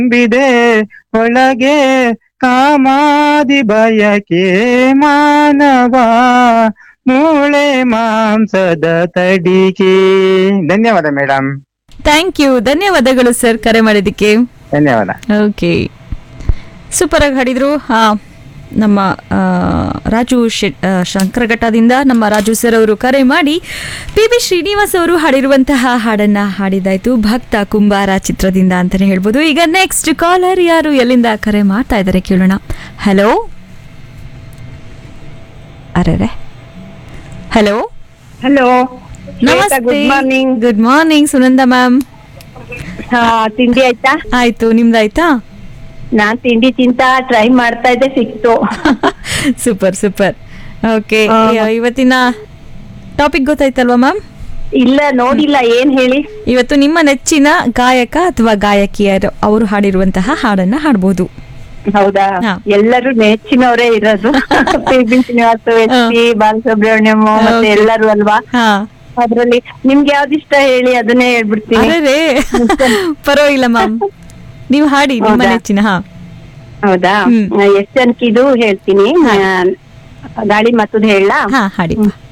ತುಂಬಿದೆ ಒಳಗೆ ಕಾಮಾದಿ ಬಯಕೆ ಮಾನವ ಮೂಳೆ ಮಾಂಸದ ತಡಿಕೆ ಧನ್ಯವಾದ ಮೇಡಮ್ ಥ್ಯಾಂಕ್ ಯು ಧನ್ಯವಾದಗಳು ಸರ್ ಕರೆ ಮಾಡಿದ್ದಕ್ಕೆ ಧನ್ಯವಾದ ಓಕೆ ಸೂಪರ್ ಆಗಿ ಹಾಡಿದ್ರು ಹಾ ನಮ್ಮ ಆ, ರಾಜು ಶೆಟ್ ಆ, ಶಂಕರಘಟ್ಟದಿಂದ ನಮ್ಮ ರಾಜು ಸರ್ ಅವರು ಕರೆ ಮಾಡಿ ಪಿ ಬಿ ಶ್ರೀನಿವಾಸ್ ಅವರು ಹಾಡಿರುವಂತಹ ಹಾಡನ್ನ ಹಾಡಿದಾಯ್ತು ಭಕ್ತ ಕುಂಬಾರ ಚಿತ್ರದಿಂದ ಅಂತಾನೆ ಹೇಳ್ಬೋದು ಈಗ ನೆಕ್ಸ್ಟ್ ಕಾಲರ್ ಯಾರು ಎಲ್ಲಿಂದ ಕರೆ ಮಾಡ್ತಾ ಇದ್ದಾರೆ ಕೇಳೋಣ ಹಲೋ ಅರೆ ಹಲೋ ಹಲೋ ನಮಸ್ತೆ good morning good morning Sunanda ma'am ಹಾ ತಿಂಡಿ ಆಯ್ತಾ ಆಯ್ತು ನಿಮ್ದಾಯ್ತಾ ನಾನ್ ತಿಂಡಿ ತಿಂತ ಟ್ರೈ ಮಾಡ್ತಾ ಇದ್ದೆ ಸಿಕ್ತು ಸೂಪರ್ ಸೂಪರ್ ಓಕೆ ಆ. ಇವತ್ತಿನ ಟಾಪಿಕ್ ಗೊತ್ತಾಯ್ತಲ್ವಾ ಮ್ಯಾಮ್ ಇಲ್ಲ ನೋಡಿಲ್ಲ ಏನ್ ಹೇಳಿ ಇವತ್ತು ನಿಮ್ಮ ನೆಚ್ಚಿನ ಗಾಯಕ ಅಥವಾ ಗಾಯಕಿಯರು ಅವರು ಹಾಡಿರುವಂತಹ ಹಾಡನ್ನ ಹಾಡಬಹುದು ಹೌದಾ ಹಾ. ಎಲ್ಲರೂ ನೆಚ್ಚಿನವರೇ ಇರೋದು P B Srinivasa S P Balasubrahmanyam ಮತ್ತೆ Okay. ಎಲ್ಲರೂ ಅಲ್ವಾ ಹಾ ಅದ್ರಲ್ಲಿ ನಿಮ್ಗೆ ಯಾವ್ದು ಇಷ್ಟ ಹೇಳಿ ಅದನ್ನೇ ಹೇಳ್ಬಿಡ್ತೀನಿ ಅರೆ ಪರವಾಗಿಲ್ಲ ಮ್ಯಾಮ್ ನೀವು ಹಾಡಿ ನಿಮ್ಮ ಹೌದಾ? ನೆಚ್ಚಿನ ಹಾ ಹೌದಾ ಹ್ಮ್. ಎಷ್ಟ್ ಜನಕ್ಕಿದು ಹೇಳ್ತೀನಿ ಹಾ. ಆ, ಗಾಳಿ ಮತ್ತದ್ ಹೇಳ ಹಾ ಹಾಡಿ